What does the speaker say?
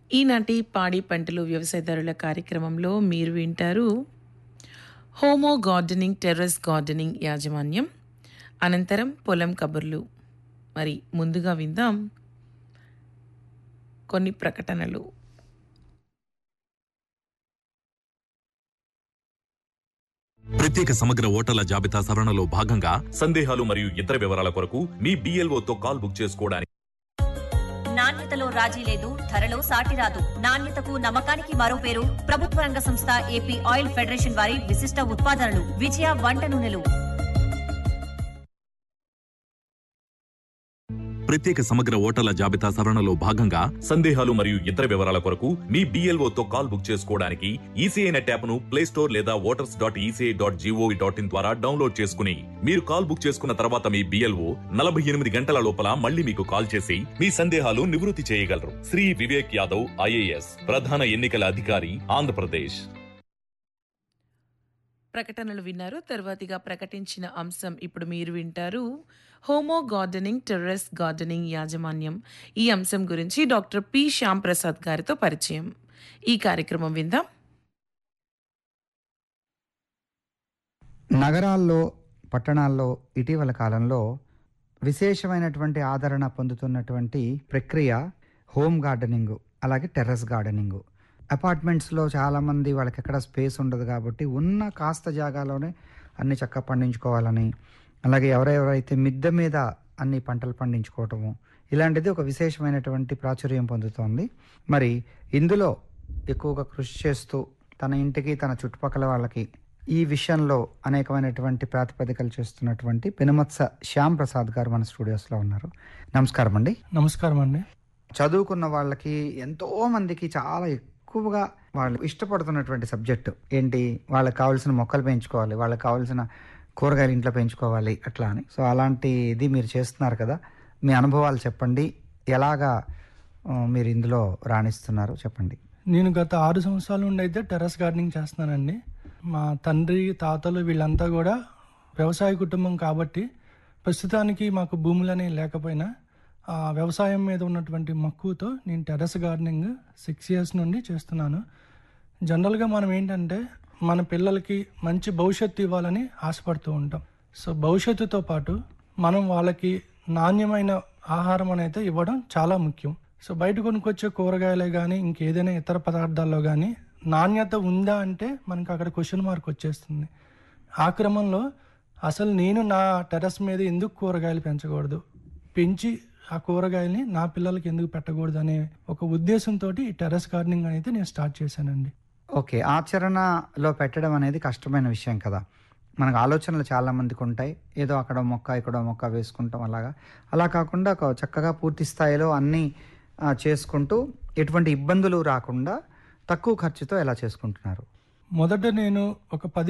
ఈనాటి పాడి పంటలు వ్యవసాయదారుల కార్యక్రమంలో మీరు వింటారు హోమో గార్డెనింగ్ టెర్రస్ గార్డెనింగ్ యాజమాన్యం అనంతరం పొలం కబుర్లు మరి ముందుగా విందాం కొన్ని ప్రకటనలు ప్రత్యేక సమగ్ర ఓటర్ల జాబితా సవరణలో భాగంగా సందేహాలు మరియు ఇతర వివరాల కొరకు మీ BLO తో కాల్ బుక్ చేసుకోవడానికి నాణ్యతలో రాజీ లేదు ధరలో సాటి రాదు నాణ్యతకు నమ్మకానికి మరో పేరు ప్రభుత్వ రంగ సంస్థ ఏపీ ఆయిల్ ఫెడరేషన్ వారి విశిష్ట ఉత్పాదనలు విజయ వంట నూనెలు ప్రత్యేక సమగ్ర ఓటర్ల జాబితా సవరణలో భాగంగా సందేహాలు మరియు ఇతర వివరాల కొరకు మీ BLO తో కాల్ బుక్ చేసుకోవడానికి ఈసీఐ నెట్ యాప్ ను ప్లే స్టోర్ లేదా voters dot ECI dot GOV dot in ద్వారా డౌన్లోడ్ చేసుకుని మీరు కాల్ బుక్ చేసుకున్న తర్వాత మీ బిఎల్ఓ నలభై ఎనిమిది గంటల లోపల మళ్ళీ మీకు కాల్ చేసి మీ సందేహాలు నివృత్తి చేయగలరు శ్రీ వివేక్ యాదవ్ ఐఏఎస్ ప్రధాన ఎన్నికల అధికారి ఆంధ్రప్రదేశ్ ప్రకటనలు విన్నారు తర్వాతిగా ప్రకటించిన అంశం ఇప్పుడు మీరు వింటారు హోమో గార్డెనింగ్ టెర్రస్ గార్డెనింగ్ యాజమాన్యం ఈ అంశం గురించి డాక్టర్ పి శ్యామ్ ప్రసాద్ గారితో పరిచయం ఈ కార్యక్రమం విందాం నగరాల్లో పట్టణాల్లో ఇటీవల కాలంలో విశేషమైనటువంటి ఆదరణ పొందుతున్నటువంటి ప్రక్రియ హోమ్ గార్డెనింగ్ అలాగే టెర్రస్ గార్డెనింగ్ అపార్ట్మెంట్స్లో చాలామంది వాళ్ళకి ఎక్కడ స్పేస్ ఉండదు కాబట్టి ఉన్న కాస్త జాగాలోనే అన్ని చక్కగా పండించుకోవాలని అలాగే ఎవరెవరైతే మిద్దె మీద అన్ని పంటలు పండించుకోవటము ఇలాంటిది ఒక విశేషమైనటువంటి ప్రాచుర్యం పొందుతోంది మరి ఇందులో ఎక్కువగా కృషి చేస్తూ తన ఇంటికి తన చుట్టుపక్కల వాళ్ళకి ఈ విషయంలో అనేకమైనటువంటి ప్రాతిపదికలు చేస్తున్నటువంటి పెనుమత్స శ్యామ్ ప్రసాద్ గారు మన స్టూడియోస్లో ఉన్నారు నమస్కారం అండి నమస్కారం అండి చదువుకున్న వాళ్ళకి ఎంతో మందికి చాలా ఎక్కువగా వాళ్ళు ఇష్టపడుతున్నటువంటి సబ్జెక్టు ఏంటి వాళ్ళకి కావాల్సిన మొక్కలు పెంచుకోవాలి వాళ్ళకి కావాల్సిన కూరగాయలు ఇంట్లో పెంచుకోవాలి అట్లా అని సో అలాంటి ఇది మీరు చేస్తున్నారు కదా మీ అనుభవాలు చెప్పండి ఎలాగా ఆ, మీరు ఇందులో రాణిస్తున్నారు చెప్పండి నేను గత ఆరు సంవత్సరాల నుండి అయితే టెర్రస్ గార్డెనింగ్ చేస్తున్నానండి మా తండ్రి తాతలు వీళ్ళంతా కూడా వ్యవసాయ కుటుంబం కాబట్టి ప్రస్తుతానికి మాకు భూములని లేకపోయినా ఆ వ్యవసాయం మీద ఉన్నటువంటి మక్కువతో నేను టెర్రస్ గార్డెనింగ్ సిక్స్ ఇయర్స్ నుండి చేస్తున్నాను జనరల్గా మనం ఏంటంటే మన పిల్లలకి మంచి భవిష్యత్తు ఇవ్వాలని ఆశపడుతూ ఉంటాం సో భవిష్యత్తుతో పాటు మనం వాళ్ళకి నాణ్యమైన ఆహారం అనేది ఇవ్వడం చాలా ముఖ్యం సో బయట కొనుక్కొచ్చే కూరగాయలే కానీ ఇంకేదైనా ఇతర పదార్థాల్లో కానీ నాణ్యత ఉందా అంటే మనకు అక్కడ క్వశ్చన్ మార్క్ వచ్చేస్తుంది ఆ క్రమంలో అసలు నేను నా టెర్రస్ మీద ఎందుకు కూరగాయలు పెంచకూడదు పెంచి ఆ కూరగాయల్ని నా పిల్లలకి ఎందుకు పెట్టకూడదు అనే ఒక ఉద్దేశంతో ఈ టెర్రస్ గార్డెనింగ్ అనేది నేను స్టార్ట్ చేశానండి ఓకే ఆచరణలో పెట్టడం అనేది కష్టమైన విషయం కదా మనకు ఆలోచనలు చాలా మందికి ఉంటాయి ఏదో అక్కడ మొక్క ఇక్కడ మొక్క వేసుకుంటాం అలాగా అలా కాకుండా ఒక చక్కగా పూర్తి స్థాయిలో అన్నీ ఆ, చేసుకుంటూ ఎటువంటి ఇబ్బందులు రాకుండా తక్కువ ఖర్చుతో ఎలా చేసుకుంటున్నారు మొదట నేను ఒక పది